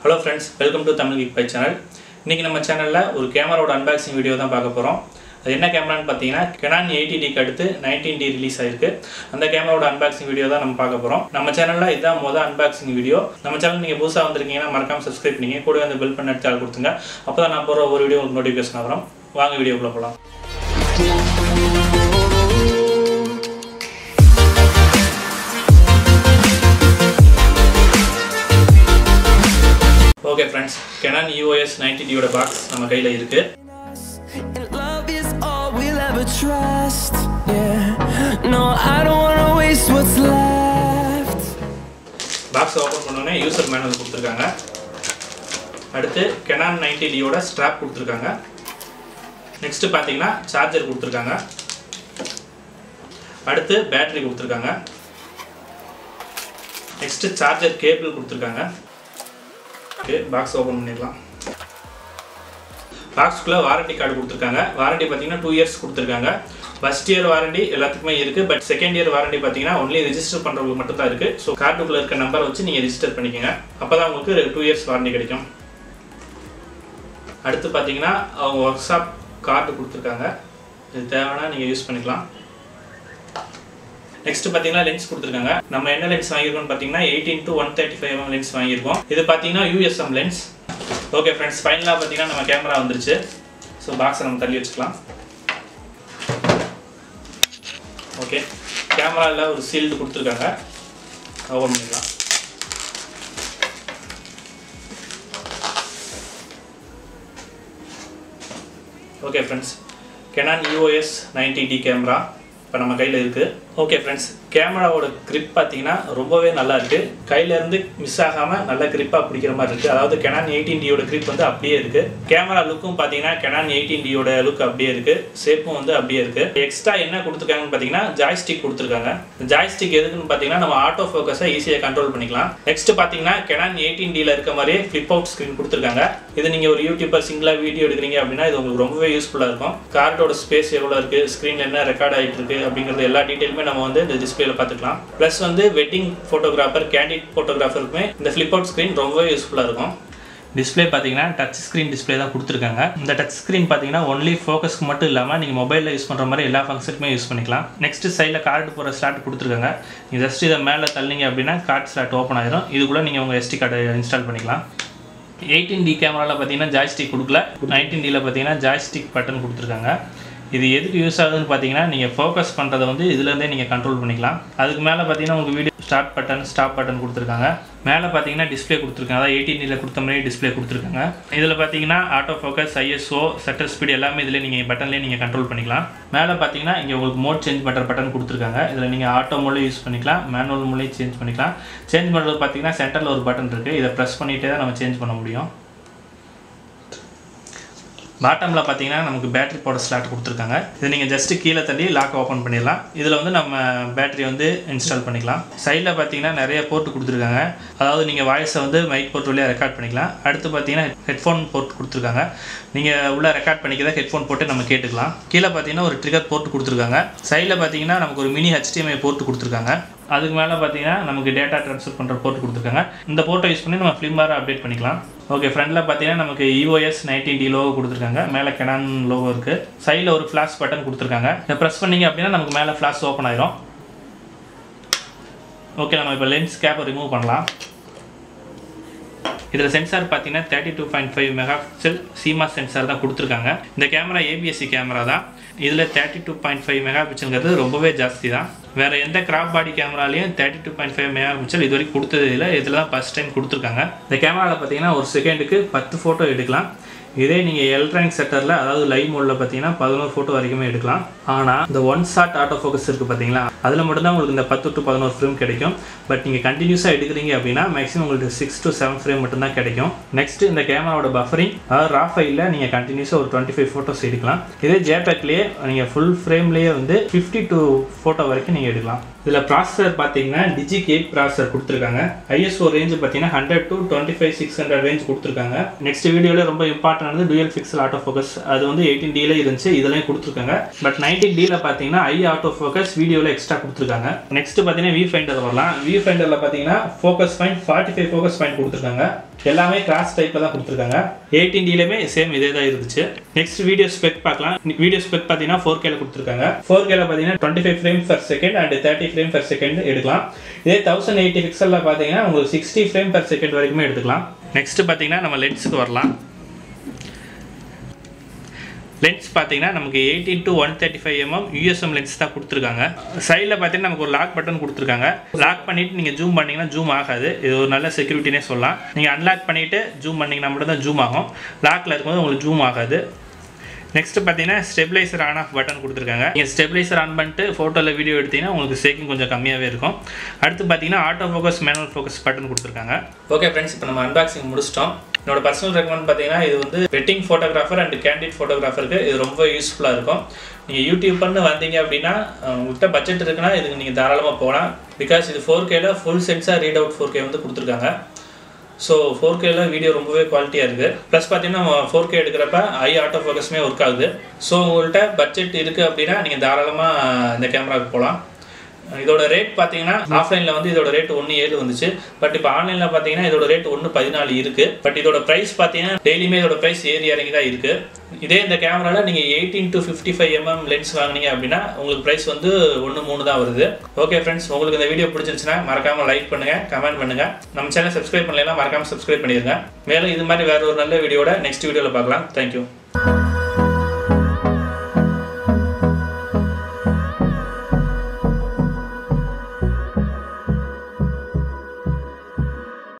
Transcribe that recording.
Hello friends welcome to Tamil கிக் பை channel இன்றைக்கி நம்ம சேனலில் ஒரு கேமராவோட அன்பாக்சிங் வீடியோ தான் பார்க்க போகிறோம் அது என்ன கேமரான்னு பார்த்தீங்கன்னா கெனான் எயிட்டி டிக்கு அடுத்து நைன்டீன் டி ரிலீஸ் ஆயிருக்கு அந்த கேமராவோட அன்பாக்சிங் வீடியோ தான் நம்ம பார்க்க போகிறோம் நம்ம சேனலில் இதுதான் மொதல் அன்பாக்சிங் வீடியோ நம்ம சேனல் நீங்கள் புதுசாக வந்திருக்கீங்கன்னா மறக்காம சப்ஸ்கிரைப் பண்ணிங்க கூட அந்த பெல் பண்ண அடிச்சு கொடுத்துங்க அப்போ தான் நான் போகிற ஒரு வீடியோ உங்களுக்கு நோட்டிஃபிகேஷன் வரும் வாங்க வீடியோக்குள்ளே போகலாம் okay friends Canon US ninety டியோட பாக்ஸ் நம்ம கையில் இருக்குது And love is all we'll ever trust. Yeah. No, I don't wanna waste what's left. Box open பண்ணோடனே யூசர் மேனுவல் கொடுத்துருக்காங்க அடுத்து கெனான் நைன்டி டியோட ஸ்ட்ராப் கொடுத்துருக்காங்க நெக்ஸ்ட்டு பார்த்தீங்கன்னா சார்ஜர் கொடுத்துருக்காங்க அடுத்து பேட்டரி கொடுத்துருக்காங்க நெக்ஸ்ட்டு சார்ஜர் கேபிள் கொடுத்துருக்காங்க ஓகே பாக்ஸ் ஓப்பன் பண்ணிடலாம் பாக்ஸ்க்குள்ளே வாரண்டி கார்டு கொடுத்துருக்காங்க வாரண்டி பார்த்தீங்கன்னா டூ இயர்ஸ் கொடுத்துருக்காங்க ஃபஸ்ட் இயர் வாரண்டி எல்லாத்துக்குமே இருக்குது பட் செகண்ட் இயர் வாரண்டி பார்த்தீங்கன்னா ஒன்லி ரெஜிஸ்டர் பண்ணுறவங்களுக்கு மட்டும் தான் இருக்குது ஸோ கார்டுக்குள்ளே இருக்க நம்பரை வச்சு நீங்கள் ரெஜிஸ்டர் பண்ணிக்கோங்க அப்போ தான் உங்களுக்கு டூ இயர்ஸ் வாரண்டி கிடைக்கும் அடுத்து பார்த்தீங்கன்னா அவங்க ஒர்க் ஷாப் கார்டு கொடுத்துருக்காங்க இது தேவைன்னா நீங்கள் யூஸ் பண்ணிக்கலாம் நெக்ஸ்ட் பார்த்தீங்கன்னா லென்ஸ் கொடுத்துருக்காங்க நம்ம என்ன லென்ஸ் வாங்கியிருக்கோம்னு பார்த்தீங்கன்னா eighteen to one thirty five M lens வாங்கியிருக்கோம் இது பார்த்தீங்கன்னா யூஎஸ்எம் லென்ஸ் ஓகே ஃப்ரெண்ட்ஸ் ஃபைனலாக பார்த்தீங்கன்னா நம்ம கேமரா வந்துருச்சு ஸோ பாக்ஸை நம்ம தள்ளி வச்சுக்கலாம் ஓகே கேமராவில் ஒரு சீல்டு கொடுத்துருக்காங்க ஓப்பன் பண்ணிக்கலாம் okay friends Canon EOS ninety D camera இப்போ நம்ம கையில் இருக்குது ஓகே ஃப்ரெண்ட்ஸ் கேமராவோட grip பார்த்தீங்கன்னா ரொம்பவே நல்லா இருக்குது கையிலேருந்து மிஸ் ஆகாமல் நல்ல கிரிப்பாக பிடிக்கிற மாதிரி இருக்குது அதாவது கெனான் எயிட்டீன் டியோட grip வந்து அப்படியே இருக்குது கேமரா லுக்கும் பார்த்தீங்கன்னா கெனான் எயிட்டீன் டியோட லுக் அப்படியே இருக்குது ஷேப்பும் வந்து அப்படியே இருக்குது எக்ஸ்ட்ரா என்ன கொடுத்துருக்காங்கன்னு பார்த்தீங்கன்னா ஜாய்ஸ்டிக் கொடுத்துருக்காங்க ஜாய்ஸ்டிக் எதுக்குன்னு பார்த்தீங்கன்னா நம்ம ஆட்டோ ஃபோக்கஸை ஈஸியாக கண்ட்ரோல் பண்ணிக்கலாம் நெக்ஸ்ட் பார்த்தீங்கன்னா கெனான் எயிட்டீன் டியில் இருக்க மாதிரியே ஃப்ளிப் அவுட் ஸ்க்ரீன் கொடுத்துருக்காங்க இது நீங்கள் ஒரு யூடியூபர் சிங்கிளாக வீடியோ எடுக்கிறீங்க அப்படின்னா இது உங்களுக்கு ரொம்பவே யூஸ்ஃபுல்லாக இருக்கும் கார்டோட ஸ்பேஸ் எவ்வளோ இருக்குது ஸ்க்ரீனில் என்ன ரெக்கார்ட் ஆகிட்டு இருக்கு அப்படிங்கிறது எல்லா டீட்டெயிலுமே நம்ம வந்து இந்த டிஸ்பிளேல பார்த்துக்கலாம் ப்ளஸ் வந்து வெட்டிங் ஃபோட்டோகிராஃபர் கேண்டிட் ஃபோட்டோகிராஃபருக்குமே இந்த ஃப்ளிப் அவுட் ஸ்க்ரீன் ரொம்பவே யூஸ்ஃபுல்லாக இருக்கும் டிஸ்பிளே பார்த்தீங்கன்னா டச் ஸ்க்ரீன் டிஸ்பிளே தான் கொடுத்துருக்காங்க இந்த டச் ஸ்க்ரீன் பார்த்தீங்கன்னா ஒன்லி ஃபோக்கஸ்க்கு மட்டும் இல்லாமல் நீங்கள் மொபைலில் யூஸ் பண்ணுற மாதிரி எல்லா ஃபங்க்ஷனுக்குமே யூஸ் பண்ணிக்கலாம் நெக்ஸ்ட் சைடில் கார்டு போகிற ஸ்லாட் கொடுத்துருக்காங்க நீங்கள் ஜஸ்ட் இதை மேலே தள்ளிங்க அப்படின்னா கார்டு ஸ்லாட் ஓப்பன் ஆயிரும் இதுக்குள்ளே நீங்கள் உங்கள் எஸ்டி கார்டை இன்ஸ்டால் பண்ணிக்கலாம் எயிட்டீன் டி கேமராவில் பார்த்தீங்கன்னா ஜாய்ஸ்டிக் கொடுக்கல நைன்டீன் டியில் பார்த்தீங்கன்னா ஜாய்ஸ்டிக் பட்டன் கொடுத்துருக்காங்க இது எதுக்கு யூஸ் ஆகுதுன்னு பார்த்தீங்கன்னா நீங்கள் ஃபோக்கஸ் பண்ணுறதை வந்து இதுலேருந்தே நீங்கள் கண்ட்ரோல் பண்ணிக்கலாம் அதுக்கு மேலே பார்த்தீங்கன்னா உங்கள் video start button stop button கொடுத்துருக்காங்க மேலே பார்த்தீங்கன்னா டிஸ்ப்ளே கொடுத்துருக்காங்க அதாவது எயிட்டீன் டியில் கொடுத்த மாதிரி டிஸ்ப்ளே கொடுத்துருக்காங்க இதில் பார்த்தீங்கன்னா auto focus ISO shutter speed எல்லாமே இதில் நீங்கள் பட்டன்லேயே நீங்கள் கண்ட்ரோல் பண்ணிக்கலாம் மேலே பார்த்தீங்கன்னா இங்கே உங்களுக்கு மோட் சேஞ்ச் பண்ணுற பட்டன் கொடுத்துருக்காங்க இதில் நீங்கள் ஆட்டோ மூலம் யூஸ் பண்ணிக்கலாம் மேனுவல் மூலையும் சேஞ்ச் பண்ணிக்கலாம் சேஞ்ச் பண்ணுறது பார்த்தீங்கன்னா சென்டரில் ஒரு பட்டன் இருக்குது இதை ப்ரெஸ் பண்ணிகிட்டே தான் நம்ம சேஞ்ச் பண்ண முடியும் பாட்டமில் பார்த்தீங்கன்னா நமக்கு பேட்டரி போட ஸ்லாட் கொடுத்துருக்காங்க இது நீங்கள் ஜஸ்ட்டு கீழே தள்ளி லாக் ஓப்பன் பண்ணிடலாம் இதில் வந்து நம்ம பேட்டரி வந்து இன்ஸ்டால் பண்ணிக்கலாம் சைடில் பார்த்தீங்கன்னா நிறைய போர்ட் கொடுத்துருக்காங்க அதாவது நீங்கள் வாய்ஸை வந்து மைக் போர்ட் வழியாக ரெக்கார்ட் பண்ணிக்கலாம் அடுத்து பார்த்தீங்கன்னா ஹெட்ஃபோன் போர்ட் கொடுத்துருக்காங்க நீங்கள் உள்ள ரெக்கார்ட் பண்ணிக்கிறத ஹெட்ஃபோன் போட்டு நம்ம கேட்டுக்கலாம் கீழே பார்த்தீங்கன்னா ஒரு ட்ரிகர் போர்ட் கொடுத்துருக்காங்க சைடில் பார்த்தீங்கன்னா நமக்கு ஒரு மினி HDMI போர்ட் கொடுத்துருக்காங்க அதுக்கு மேலே பார்த்தீங்கன்னா நமக்கு டேட்டா ட்ரான்ஸ்ஃபர் பண்ணுற போர்ட் கொடுத்துருக்காங்க இந்த போர்ட்டை யூஸ் பண்ணி நம்ம ஃபிலிமாரை அப்டேட் பண்ணிக்கலாம் ஓகே ஃப்ரண்டில் பார்த்தீங்கன்னா நமக்கு இஓஎஸ் நைன்டீன் டி லோகோ கொடுத்துருக்காங்க மேலே கெனான் லோகோ இருக்குது சைடில் ஒரு ஃப்ளாஷ் பட்டன் கொடுத்துருக்காங்க இதை ப்ரெஸ் பண்ணீங்க அப்படின்னா நமக்கு மேலே ஃப்ளாஷ் ஓப்பன் ஆயிரும் ஓகே நம்ம இப்போ லென்ஸ் கேப்பை ரிமூவ் பண்ணலாம் இதில் சென்சார் பார்த்தீங்கன்னா thirty two point five megapixel CMOS sensor தான் கொடுத்துருக்காங்க இந்த கேமரா ஏபிஎஸ்சி கேமரா தான் இதில் தேர்ட்டி டூ பாயிண்ட் ஃபைவ் மெகா பிக்சல்ங்கிறது ரொம்பவே ஜாஸ்தி தான் வேறு எந்த கிராப் பாடி கேமராலையும் thirty two point five megapixel இது வரைக்கும் கொடுத்தது இல்லை இதில் தான் ஃபஸ்ட் டைம் கொடுத்துருக்காங்க இந்த கேமராவில் பார்த்தீங்கன்னா ஒரு செகண்டுக்கு பத்து ஃபோட்டோ எடுக்கலாம் இதே நீங்கள் எலக்ட்ரானிக் செட்டரில் அதாவது லைவ் மோடில் பார்த்தீங்கன்னா பதினோரு ஃபோட்டோ வரைக்குமே எடுக்கலாம் ஆனால் இந்த ஒன் ஷாட் ஆட்டோ ஃபோக்கஸ் இருக்குது பார்த்தீங்களா அதில் மட்டும்தான் உங்களுக்கு இந்த பத்து டு பதினோரு ஃப்ரேம் கிடைக்கும் பட் நீங்கள் கண்டினியூஸாக எடுக்கிறீங்க அப்படின்னா மேக்ஸிமம் உங்களுக்கு சிக்ஸ் டு செவன் ஃப்ரேம் மட்டும்தான் கிடைக்கும் நெக்ஸ்ட் இந்த கேமராவோட பஃபரிங் அதாவது ரா ஃபைலில் நீங்கள் கண்டினியூஸாக ஒரு டுவெண்ட்டி ஃபைவ் ஃபோட்டோஸ் எடுக்கலாம் இதே ஜேபேக்லேயே நீங்கள் ஃபுல் ஃப்ரேம்லேயே வந்து ஃபிஃப்டி டூ ஃபோட்டோ வரைக்கும் நீங்கள் எடுக்கலாம் இதில் ப்ராசஸர் பார்த்தீங்கன்னா டிஜி கேட் ப்ராசஸர் கொடுத்துருக்காங்க ஐஎஸ்ஓ ரேஞ்ச் பார்த்தீங்கன்னா hundred to twenty five six hundred range கொடுத்துருக்காங்க நெக்ஸ்ட் வீடியோவில் ரொம்ப important dual pixel auto focus அது வந்து எயிட்டீன் டியில் இருந்துச்சு இதெல்லாம் கொடுத்துருக்காங்க பட் நைன்டீன் டியில் பார்த்தீங்கன்னா ஐ ஆட்டோ ஃபோக்கஸ் வீடியோவில் எக்ஸ்ட்ரா கொடுத்துருக்காங்க நெக்ஸ்ட் பார்த்தீங்கன்னா வி ஃபைண்டர் வரலாம் வி ஃபைண்டரில் பார்த்தீங்கன்னா focus point forty five focus point கொடுத்துருக்காங்க எல்லாமே கிராஸ் டைப்பில் தான் கொடுத்துருக்காங்க எயிட்டீன் டிலையுமே சேம் இதே தான் இருந்துச்சு நெக்ஸ்ட் வீடியோ ஸ்பெக் பார்க்கலாம் வீடியோ ஸ்பெக் பார்த்தீங்கன்னா ஃபோர் கேல கொடுத்துருக்காங்க ஃபோர் கேல பார்த்தீங்கன்னா twenty five frame per second and thirty frame per second எடுக்கலாம் இதே தௌசண்ட் எயிட்டி பிக்சலில் பார்த்தீங்கன்னா உங்களுக்கு சிக்ஸ்டி ஃப்ரேம் பர் செகண்ட் வரைக்குமே எடுத்துக்கலாம் நெக்ஸ்ட் பார்த்தீங்கன்னா நம்ம லென்ஸுக்கு வரலாம் லென்ஸ் பார்த்தீங்கன்னா நமக்கு eighteen to one thirty five MM USM lens தான் கொடுத்துருக்காங்க சைடில் பார்த்தீங்கன்னா நமக்கு ஒரு லாக் பட்டன் கொடுத்துருக்காங்க லாக் பண்ணிவிட்டு நீங்கள் ஜூம் பண்ணிங்கன்னா ஜூம் ஆகாது இது ஒரு நல்ல செக்யூரிட்டினே சொல்லலாம் நீங்கள் அன்லாக் பண்ணிவிட்டு ஜூம் பண்ணிங்கன்னா மட்டும் தான் ஜூம் ஆகும் லாக்கில் இருக்கும்போது உங்களுக்கு ஜூம் ஆகாது நெக்ஸ்ட் பார்த்தீங்கன்னா ஸ்டெபிளைசர் ஆன் ஆஃப் பட்டன் கொடுத்துருக்காங்க நீங்கள் ஸ்டெபிளைசர் ஆன் பண்ணிட்டு ஃபோட்டோவில் வீடியோ எடுத்தீங்கன்னா உங்களுக்கு சேக்கிங் கொஞ்சம் கம்மியாகவே இருக்கும் அடுத்து பார்த்தீங்கன்னா auto focus manual focus button கொடுத்துருக்காங்க ஓகே ஃப்ரெண்ட்ஸ் இப்போ நம்ம அன்பாக்சிங் முடிச்சிட்டோம் என்னோட பர்சனல் ரெக்கமெண்ட் பார்த்தீங்கன்னா இது வந்து வெட்டிங் ஃபோட்டோகிராஃபர் அண்ட் கேண்டிட் ஃபோட்டோகிராஃபருக்கு இது ரொம்ப யூஸ்ஃபுல்லாக இருக்கும் நீங்கள் யூடியூப்னு வந்தீங்க அப்படின்னா அஹ், உங்கள்கிட்ட பட்ஜெட் இருக்குன்னா இதுக்கு நீங்கள் தாராளமாக போகலாம் பிகாஸ் இது ஃபோர் கேல ஃபுல் சென்ஸாக ரீட் அவுட் ஃபோர் கே வந்து கொடுத்துருக்காங்க ஸோ ஃபோர் கேல வீடியோ ரொம்பவே குவாலிட்டியாக இருக்குது ப்ளஸ் பார்த்தீங்கன்னா ஃபோர் கே எடுக்கிறப்ப ஐ ஆட்டோ ஃபோக்கஸுமே ஒர்க் ஆகுது ஸோ உங்கள்கிட்ட பட்ஜெட் இருக்குது அப்படின்னா நீங்கள் தாராளமாக இந்த கேமராவுக்கு போகலாம் இதோட ரேட் பார்த்தீங்கன்னா ஆஃப்லைனில் வந்து இதோட ரேட் ஒன்று ஏழு வந்துச்சு பட் இப்போ ஆன்லைனில் பார்த்தீங்கன்னா இதோட ரேட் ஒன்று பதினாலு இருக்குது பட் இதோட ப்ரைஸ் பார்த்தீங்கன்னா டெய்லியுமே இதோட ப்ரைஸ் ஏறி இறங்கி தான் இருக்குது இதே இந்த கேமராவில் நீங்கள் eighteen to fifty five MM lens வாங்குனீங்க அப்படின்னா உங்களுக்கு ப்ரைஸ் வந்து ஒன்று மூணு தான் வருது ஓகே ஃப்ரெண்ட்ஸ் உங்களுக்கு இந்த வீடியோ பிடிச்சிருந்துச்சுன்னா மறக்காமல் லைக் பண்ணுங்கள் கமெண்ட் பண்ணுங்கள் நம்ம சேனல் சப்ஸ்கிரைப் பண்ணலைன்னா மறக்காமல் சப்ஸ்கிரைப் பண்ணிடுங்க மேலும் இது மாதிரி வேற ஒரு நல்ல வீடியோட நெக்ஸ்ட் வீடியோவில் பார்க்கலாம் தேங்க்யூ